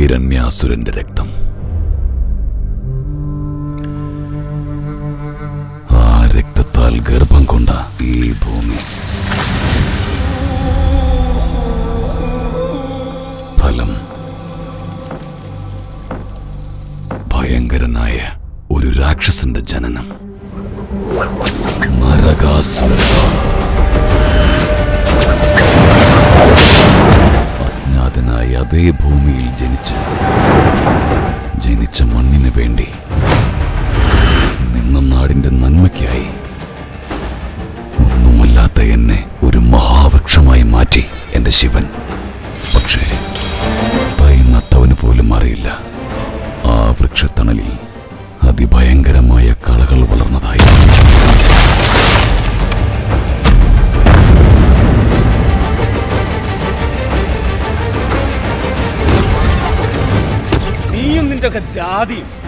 ഹിരണ്യാസുരന്റെ രക്തം ആ രക്തത്താൽ ഗർഭം കൊണ്ട ഈ ഭൂമി ഫലം ഭയങ്കരനായ ഒരു രാക്ഷസന്റെ ജനനം നരകാസുര അജ്ഞാതനായ അതേ ഭൂമിയിൽ ജനിച്ച് ജനിച്ച മണ്ണിന് വേണ്ടി നിന്ന നാടിന്റെ നന്മയ്ക്കായി ഒന്നുമല്ലാത്ത എന്നെ ഒരു മഹാവൃക്ഷമായി മാറ്റി എന്റെ ശിവൻ പക്ഷേ തൈ നട്ടവന് പോലും അറിയില്ല ആ വൃക്ഷത്തണലിൽ അതിഭയങ്കരമായ കളകൾ വളർന്നതായി നീയും നിന്റെ ഒക്കെ ജാതിയും